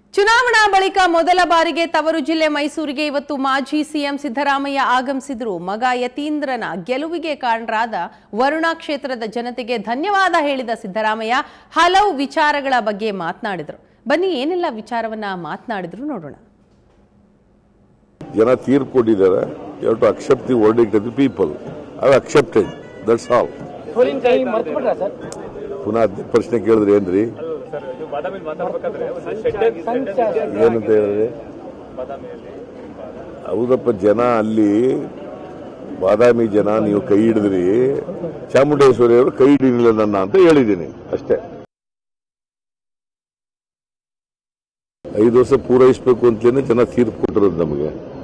ಚುನಾವಣಾ ಬಳಿಕ ಮೊದಲ ಬಾರಿಗೆ ತವರು ಜಿಲ್ಲೆ ಮೈಸೂರಿಗೆ ಇವತ್ತು ಮಾಜಿ ಸಿಎಂ ಸಿದ್ದರಾಮಯ್ಯ ಆಗಮಿಸಿದ್ರು ಮಗ ಯತೀಂದ್ರನ ಗೆಲುವಿಗೆ ಕಾರಣರಾದ ವರುಣಾ ಕ್ಷೇತ್ರದ ಜನತೆಗೆ ಧನ್ಯವಾದ ಹೇಳಿದ ಸಿದ್ದರಾಮಯ್ಯ ಹಲವು ವಿಚಾರಗಳ ಬಗ್ಗೆ ಮಾತನಾಡಿದ್ರು ಬನ್ನಿ ಏನೆಲ್ಲ ವಿಚಾರವನ್ನ ಮಾತನಾಡಿದ್ರು ನೋಡೋಣ ಜನ ತೀರ್ಪು ಕೊಟ್ಟಿದ್ದಾರೆ you to accept the verdict of the people I accepted that's all ಸೋಲಿನ ಕೈ ಮರ್ತು ಬಿಟ್ರ ಸರ್ ಪುನಃ ಅದೇ ಪ್ರಶ್ನೆ ಕೇಳಿದ್ರಿ ಏನ್ರಿ ಸರ್ ಇದು ಬಾದಾಮಿ ಮಾತಾಡ್ಬೇಕಾದ್ರೆ ಒಂದು ಶೆಡ್ಡರ್ ಏನಂತ ಹೇಳಿದ್ರಿ ಹೌದಪ್ಪ ಜನ ಅಲ್ಲಿ ಬಾದಾಮಿ ಜನ ನೀವು ಕೈ ಹಿಡಿದ್ರಿ ಚಾಮುಂಡೇಶ್ವರಿ ಅವರು ಕೈ ಹಿಡಿಲಿಲ್ಲ ನನ್ನ ಅಂತ ಹೇಳಿದ್ದೀನಿ ಅಷ್ಟೇ ಐದು ವರ್ಷ ಪೂರೈಸಬೇಕು ಅಂತಲೇ ಜನ ತೀರ್ಪು ಕೊಟ್ಟಿರೋದು ನಮಗೆ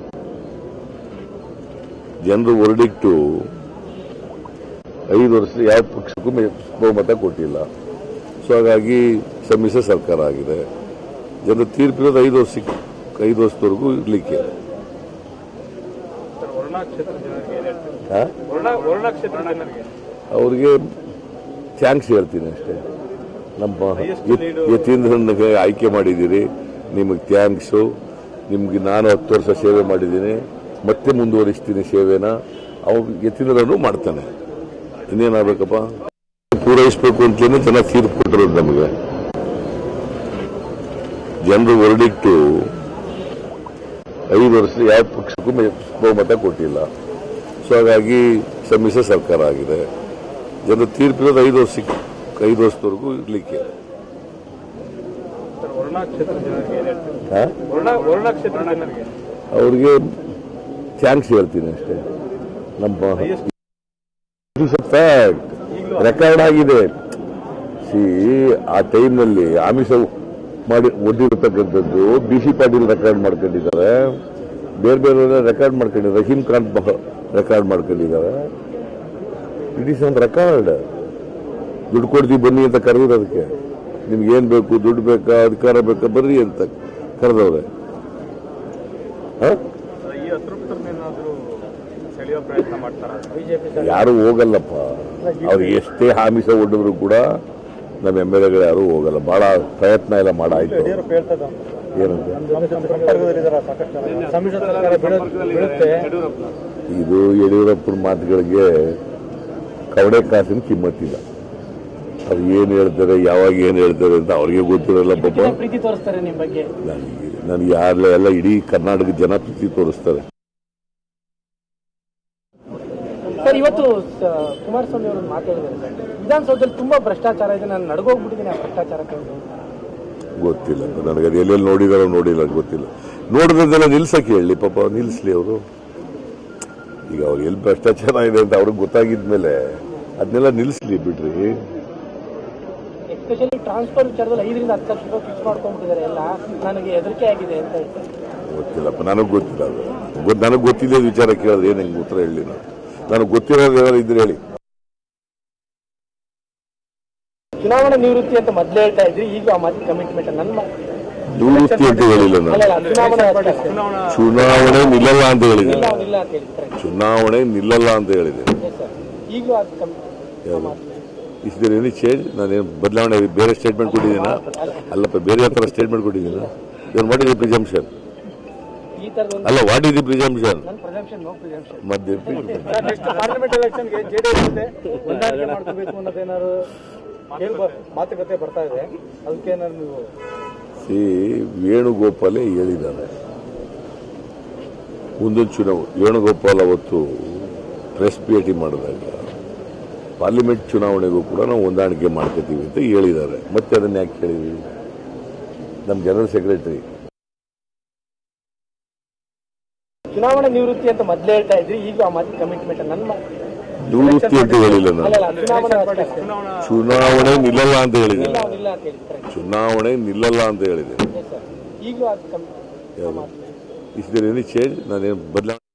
ಜನರು ವರ್ಡಿಕ್ಟು ಐದು ವರ್ಷ ಯಾವ ಪಕ್ಷಕ್ಕೂ ಮೆ- ಬಹುಮತ ಕೊಟ್ಟಿಲ್ಲ ಸೊ ಹಾಗಾಗಿ ಸಮ್ಮಿಶ್ರ ಸರ್ಕಾರ ಆಗಿದೆ ಜನರು ತೀರ್ಪಿರೋದು ಐದು ವರ್ಷಕ್ಕೆ ಐದು ವರ್ಷದವರೆಗೂ ಇರ್ಲಿಕ್ಕೆ ಸರ್ ವರುಣಾ ಕ್ಷೇತ್ರ ಜನರಿಗೆ ಏನ್ ಹೇಳ್ತೀರಿ ಹಾ? ವರುಣಾ ವರುಣಾ ಕ್ಷೇತ್ರ ಜನರಿಗೆ ಅವ್ರಿಗೆ ಥ್ಯಾಂಕ್ಸ್ ಹೇಳ್ತೀನಿ ಅಷ್ಟೇ ನಮ್ಮ ಯತ್- ಯತೀಂದ್ರನಿಗೆ ಆಯ್ಕೆ ಮಾಡಿದ್ದೀರಿ ನಿಮಗೆ ಥ್ಯಾಂಕ್ಸು ನಿಮ್ಗೆ ನಾನು ಹತ್ತು ವರ್ಷ ಸೇವೆ ಮಾಡಿದ್ದೀನಿ ಮತ್ತೆ ಮುಂದುವರಿಸ್ತೀನಿ ಸೇವೆನ ಅವ್ರು ಯತೀಂದ್ರನು ಮಾಡ್ತಾನೆ ಇನ್ನೇನಾಗಬೇಕಪ್ಪ ಪೂರೈಸಬೇಕು ಅಂತಲೇ ಜನ ತೀರ್ಪು ಕೊಟ್ಟಿರೋದು ನಮಗೆ ಜನರು ವರ್ಡಿಕ್ಟು ಐದು ವರ್ಷ ಯಾವ ಪಕ್ಷಕ್ಕೂ ಮೆ- ಬಹುಮತ ಕೊಟ್ಟಿಲ್ಲ ಸೊ ಹಾಗಾಗಿ ಸಮ್ಮಿಶ್ರ ಸರ್ಕಾರ ಆಗಿದೆ ಜನರು ತೀರ್ಪಿರೋದು ಐದು ವರ್ಷಕ್ಕೆ ಐದು ವರ್ಷದವರೆಗೂ ಇರ್ಲಿಕ್ಕೆ ಸರ್ ವರುಣಾ ಕ್ಷೇತ್ರ ಜನರಿಗೆ ಏನ್ ಹೇಳ್ತೀರಿ ಹಾ? ವರುಣಾ ವರುಣಾ ಕ್ಷೇತ್ರ ಜನರಿಗೆ ಅವ್ರಿಗೆ ಥ್ಯಾಂಕ್ಸ್ ಹೇಳ್ತೀನಿ ಅಷ್ಟೇ ನಮ್ಮ ಫ್ಯಾಕ್ಟ್ ರೆಕಾರ್ಡ್ ಆಗಿದೆ ಸಿ ಆ ಟೈಮ್ನಲ್ಲಿ ಆಮಿಷ ಮಾಡಿ ಒಡ್ಡಿರ್ತಕ್ಕಂಥದ್ದು ಬಿ ಸಿ ಪಾಟೀಲ್ ರೆಕಾರ್ಡ್ ಮಾಡ್ಕೊಂಡಿದ್ದಾರೆ ಬೇರೆ ಬೇರೆ ರೆಕಾರ್ಡ್ ಮಾಡ್ಕೊಂಡಿದ್ದಾರೆ ರಹೀಂ ಖಾನ್ ರೆಕಾರ್ಡ್ ಮಾಡ್ಕೊಂಡಿದ್ದಾರೆ ಇಟ್ ಈಸ್ ಒಂದು ರೆಕಾರ್ಡ್ ದುಡ್ಡು ಕೊಡ್ತೀವಿ ಬನ್ನಿ ಅಂತ ಕರೆದಿರೋದಕ್ಕೆ ನಿಮ್ಗೆ ಏನ್ ಬೇಕು ದುಡ್ಡು ಬೇಕಾ ಅಧಿಕಾರ ಬೇಕಾ ಬರ್ರಿ ಅಂತ ಕರೆದವ್ರೆ ಹಾ ಸರ್, ಈ ಅತೃಪ್ತರನ್ನೇನಾದ್ರೂ ಸೆಳೆಯೋ ಪ್ರಯತ್ನ ಮಾಡ್ತಾರ ಬಿಜೆಪಿ ಯಾರು ಹೋಗಲ್ಲಪ್ಪ ಅವ್ರಿಗೆ ಎಷ್ಟೇ ಆಮಿಷ ಒಡ್ಡಿದ್ರು ಕೂಡ ನಮ್ಮ ಎಮ್ ಎಲ್ ಎಗಳು ಯಾರು ಹೋಗಲ್ಲ ಬಹಳ ಪ್ರಯತ್ನ ಎಲ್ಲ ಮಾಡಾಯ್ತು ಏನಂತ ಸಮ್ಮಿಶ್ರ ಸರ್ಕಾರ ಬೀಳುತ್ತೆ ಯಡಿಯೂರಪ್ಪ ಇದು ಯಡಿಯೂರಪ್ಪನ ಮಾತುಗಳಿಗೆ ಕವಡೆ ಕಾಸಿನ ಕಿಮ್ಮತ್ತಿಲ್ಲ ಅವ್ರು ಏನ್ ಹೇಳ್ತಾರೆ ಯಾವಾಗ ಏನ್ ಹೇಳ್ತಾರೆ ಅಂತ ಅವ್ರಿಗೆ ಗೊತ್ತಿರಲ್ಲ ಪಾಪ ಹೆಚ್ಚಿನ ಪ್ರೀತಿ ತೋರಿಸ್ತಾರೆ ನಿಮ್ ಬಗ್ಗೆ ನನಗೆ ನನಗೆ ಯಾರಲ್ಲ ಎಲ್ಲ ಇಡೀ ಕರ್ನಾಟಕ ಜನ ಪ್ರೀತಿ ತೋರಿಸ್ತಾರೆ ಸರ್ ಇವತ್ತು ಸ- ಕುಮಾರಸ್ವಾಮಿ ಅವರು ಮಾತಾಡಿದ್ದಾರೆ ಸರ್ ವಿಧಾನಸೌಧದಲ್ಲಿ ತುಂಬಾ ಭ್ರಷ್ಟಾಚಾರ ಇದೆ ನಾನು ನಡ್ಗೋಗ್ಬಿಟ್ಟಿದ್ದೀನಿ ಆ ಭ್ರಷ್ಟಾಚಾರಕ್ಕೆ ಅಂತ. ಗೊತ್ತಿಲ್ಲ ನನಗೆ ಅದು ಎಲ್ಲೆಲ್ಲಿ ನೋಡಿದಾರೋ ನೋಡಿಲ್ಲ ಗೊತ್ತಿಲ್ಲ ನೋಡಿದ್ರೆಲ್ಲ ನಿಲ್ಸಕ್ಕೆ ಹೇಳಿ ಪಾಪ ನಿಲ್ಲಿಸ್ಲಿ ಅವರು ಈಗ ಅವ್ರು ಎಲ್ಲಿ ಭ್ರಷ್ಟಾಚಾರ ಇದೆ ಅಂತ ಅವ್ರಿಗೆ ಗೊತ್ತಾಗಿದ್ಮೇಲೆ ಅದನ್ನೆಲ್ಲ ನಿಲ್ಲಿಸ್ಲಿ ಬಿಡ್ರಿ ಎಸ್ಪೆಷಲಿ ಟ್ರಾನ್ಸ್ಫರ್ ವಿಚಾರದಲ್ಲಿ ಐದರಿಂದ ಹತ್ತು ಲಕ್ಷ ರೂಪಾಯಿ ಫಿಕ್ಸ್ ಮಾಡ್ಕೊಂಡ್ಬಿಟ್ಟಿದ್ದಾರೆ ಎಲ್ಲ ನನಗೆ ಹೆದರಿಕೆ ಆಗಿದೆ ಅಂತ ಹೇಳ್ತಾರೆ ಗೊತ್ತಿಲ್ಲಪ್ಪ ನನಗೆ ಗೊತ್ತಿಲ್ಲ ಅದು ಗೊತ್ತು ನನಗೆ ಗೊತ್ತಿಲ್ಲ ವಿಚಾರ ಕೇಳಿದ್ರೆ ಏನು ಹೆಂಗೆ ಉತ್ತರ ಹೇಳಿ ನಾನು ನನಗೆ ಗೊತ್ತಿರೋದು ಯಾರು ಇದ್ರೆ ಹೇಳಿ ಚುನಾವಣಾ ನಿವೃತ್ತಿ ಅಂತ ಮೊದ್ಲೇ ಹೇಳ್ತಾ ಇದ್ರಿ ಈಗ ಆ ಮಾತಿನ ಕಮಿಟ್ಮೆಂಟ್ ನನ್ನ ಮ- ನಿವೃತ್ತಿ ಅಂತ ಹೇಳಿಲ್ಲ ನಾನು ಅಲ್ಲ ಅಲ್ಲ ಚುನಾವಣಾ ಅಷ್ಟೇ. ಚುನಾವಣಾ ಚುನಾವಣೆ ನಿಲ್ಲಲ್ಲ ಅಂತ ಹೇಳಿದ್ದೀನಿ ಇಲ್ಲ ಅವ್ನಿಲ್ಲ ಅಂತ ಹೇಳಿದ್ರೆ ಚುನಾವಣೆ ನಿಲ್ಲಲ್ಲ ಅಂತ ಹೇಳಿದ್ದೀನಿ ಸರ್ ಈಗಲೂ ಅದು ಕಮ್ಮಿ ಯಾವುದು ಇಸ್ ದೇರ್ ಎನಿ ಚೇಂಜ್ ನಾನೇನು ಬದಲಾವಣೆ ಬೇರೆ ಸ್ಟೇಟ್ಮೆಂಟ್ ಕೊಟ್ಟಿದ್ದೀನ ಅಲ್ಲಪ್ಪ ಬೇರೆ ಹತ್ರ ಸ್ಟೇಟ್ಮೆಂಟ್ ಕೊಟ್ಟಿದ್ದೀನ then what is the presumption ಈ ತರದೊಂದು ಅಲ್ಲ ವಾಟ್ ಇಸ್ ದಿ ಪ್ರಿಜಂಪ್ಷನ್ ನನ್ನ ಪ್ರೆಸೆಂಪ್ಷನ್ ನೋ ಪ್ರೆಸೆಂಪ್ಷನ್ ಮತ್ತೆ ನೆಕ್ಸ್ಟ್ ಪಾರ್ಲಿಮೆಂಟ್ ಎಲೆಕ್ಷನ್ಗೆ ಜೆಡಿಎಸ್ ಜೊತೆ ಹೊಂದಾಣಿಕೆ ಮಾಡ್ಕೋಬೇಕು ಅನ್ನೋದೇನಾದ್ರು ಕೇಳ್ಬ- ಮಾತುಕತೆ ಬರ್ತಾ ಇದೆ ಅದಕ್ಕೆ ಏನಾದ್ರು ನೀವು ಸಿ ವೇಣುಗೋಪಾಲೇ ಹೇಳಿದ್ದಾರೆ ಮುಂದೊಂದು ಚುನಾವಣೆ ವೇಣುಗೋಪಾಲ್ ಅವತ್ತು ಪ್ರೆಸ್ ಭೇಟಿ ಮಾಡಿದಾಗ ಪಾರ್ಲಿಮೆಂಟ್ ಚುನಾವಣೆಗೂ ಕೂಡ ನಾವು ಹೊಂದಾಣಿಕೆ ಮಾಡ್ಕೋತೀವಿ ಅಂತ ಹೇಳಿದ್ದಾರೆ ಮತ್ತೆ ಅದನ್ನ ಯಾಕೆ ಹೇಳಿದ್ವಿ ನಮ್ಮ ಜನರಲ್ ಸೆಕ್ರೆಟರಿ ಚುನಾವಣಾ ನಿವೃತ್ತಿ ಅಂತ ಮೊದ್ಲೇ ಹೇಳ್ತಾ ಇದ್ರಿ ಈಗ ಆ ಮಾತಿನ ಕಮಿಟ್ಮೆಂಟ್ ನನ್ನ ಮ- ನಿವೃತ್ತಿ ಅಂತ ಹೇಳಿಲ್ಲ ನಾನು ಅಲ್ಲ ಅಲ್ಲ ಚುನಾವಣಾ ಅಷ್ಟೇ. ಚುನಾವಣಾ ಚುನಾವಣೆ ನಿಲ್ಲಲ್ಲ ಅಂತ ಹೇಳಿದ್ದೀನಿ ಇಲ್ಲ ಅವ್ನಿಲ್ಲ ಅಂತ ಹೇಳಿದ್ರೆ ಚುನಾವಣೆ ನಿಲ್ಲಲ್ಲ ಅಂತ ಹೇಳಿದ್ದೀನಿ ಸರ್ ಈಗಲೂ ಅದು ಕಮ್ಮಿ ಇಸ್ ದೇರ್ ಎನಿ ಚೇಂಜ್ ನಾನೇನು ಬದಲಾವಣೆ